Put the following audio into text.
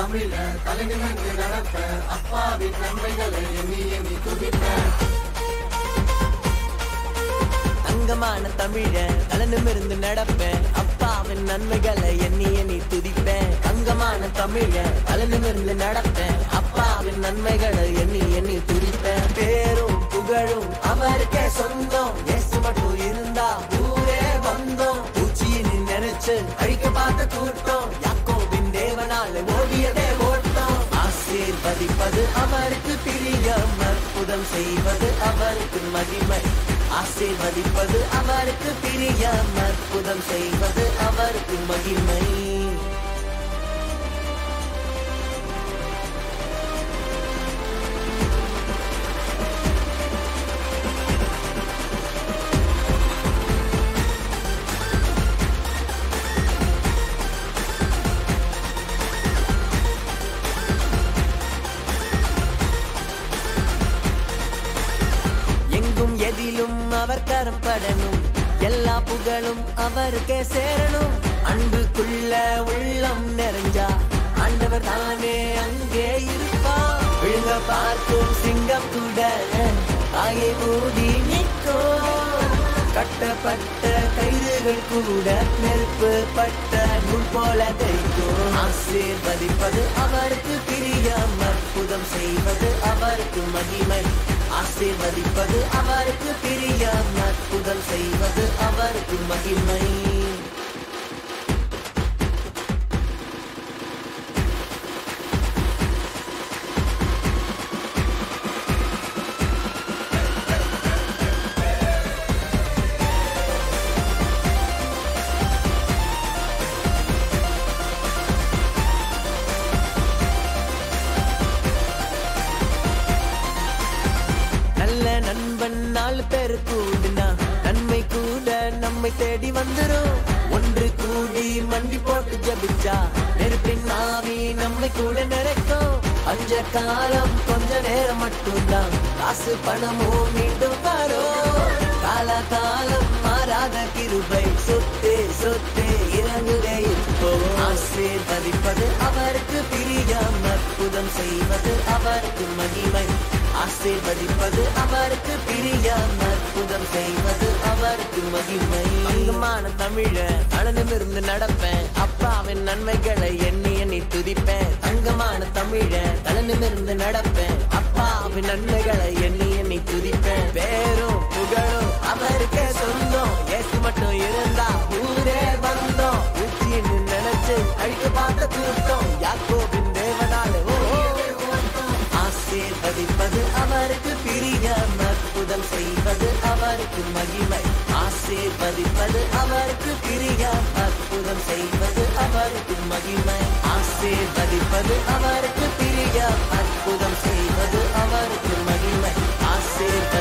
தமிழ தலை நிமிர்ந்து நடப்ப அப்பாவின் நன்மைகளை எண்ணி எண்ணி துதிப்பேன் தங்கமான தமிழ தலனுமிருந்து நடப்பேன் அப்பாவின் நன்மைகளை எண்ணி எண்ணி துதிப்பேன் தங்கமான தமிழ தலனுமிருந்து நடப்பேன் அப்பாவின் நன்மைகளை எண்ணி எண்ணி துதிப்பேன் பேரும் புகழும் அவருக்கே சொந்தம் இயேசு மட்டும் இருந்தா ஊரே வந்தோம் பூச்சின்னு நினைச்சு அழிக்க பார்த்த கூட்டம் யாக்கோபின் தேவனால ஓடியதே ஓட்டம் ஆசீர்வதிப்பது அவருக்கு பிரியம் அற்புதம் செய்வது அவருக்கு மகிமை ஆசீர்வதிப்பது அவருக்கு பிரியம் அற்புதம் செய்வது அவருக்கு மகிமை எங்கும் எதிலும் அவர் கரம் படணும் எல்லா புகழும் அவருக்கே சேரணும் அன்புக்குள்ள உள்ளம் நிறைஞ்சா ஆண்டவர் தானே அங்கே இருப்பா விழுங்க பார்க்கும் சிங்கம் கூட ஆகை மூடி நிற்கும் கட்டப்பட்ட கயிறுகள் கூட நெருப்பு பட்ட நூல் போல தைக்கும் ஆசீர்வதிப்பது அவருக்கு பிரியம் அற்புதம் செய்வது அவருக்கு மகிமை ஆசீர்வதிப்பது அவருக்கு பிரியம் அற்புதம் செய்வது அவருக்கு மகிமை நல்ல நண்பன் நாலு பேரு கூடுனா நன்மை கூட நம்மை தேடி வந்துரும் ஒன்று கூடி மண்டி போட்டு ஜபிச்சா நெருப்பின் ஆவி நம்மை கூட நிறைக்கும் அஞ்ச காலம் கொஞ்ச நேரம் மட்டும்தான் காசு பணமும் மீண்டும் வரும் கால காலம் மாறாத கிருபை சொத்து சொத்து இறங்குதே இப்போ ஆசீர்வதிப்பது அவருக்கு பிரியம் அற்புதம் செய்வது அவருக்கு மகிமை ஆசீர்வதிப்பது அவருக்கு பிரியம் அற்புதம் செய்வது அவருக்கு மகிமை தங்கமான தமிழ அனதமிருந்து நடப்பேன் அப்பாவின் நன்மைகளை எண்ணி எண்ணி துதிப்பேன் தங்கமான தமிழ தலனிமிருந்து நடப்பேன் அப்பாவின் நன்மைகளை எண்ணி எண்ணி துதிப்பேன் பேரும் புகழும் அவருக்கே சொந்தம் ஏசு மட்டும் இருந்தா ஊரே வந்தோம் உச்சின்னு நினைச்சு அழிக்க பார்த்த கூட்டம் யாக்கோபின் தேவனால ஓ ஆசீர்வதிப்பது அவருக்கு பிரியம் அற்புதம் செய்வது அவருக்கு மகிமை ஆசீர்வதிப்பது அவருக்கு பிரியம் அற்புதம் செய்வது அவருக்கு மகிமை ஆசீர்வதிப்பது அவருக்கு பிரியம் அற்புதம் செய்வது அவருக்கு மகிமை ஆசீர்வதி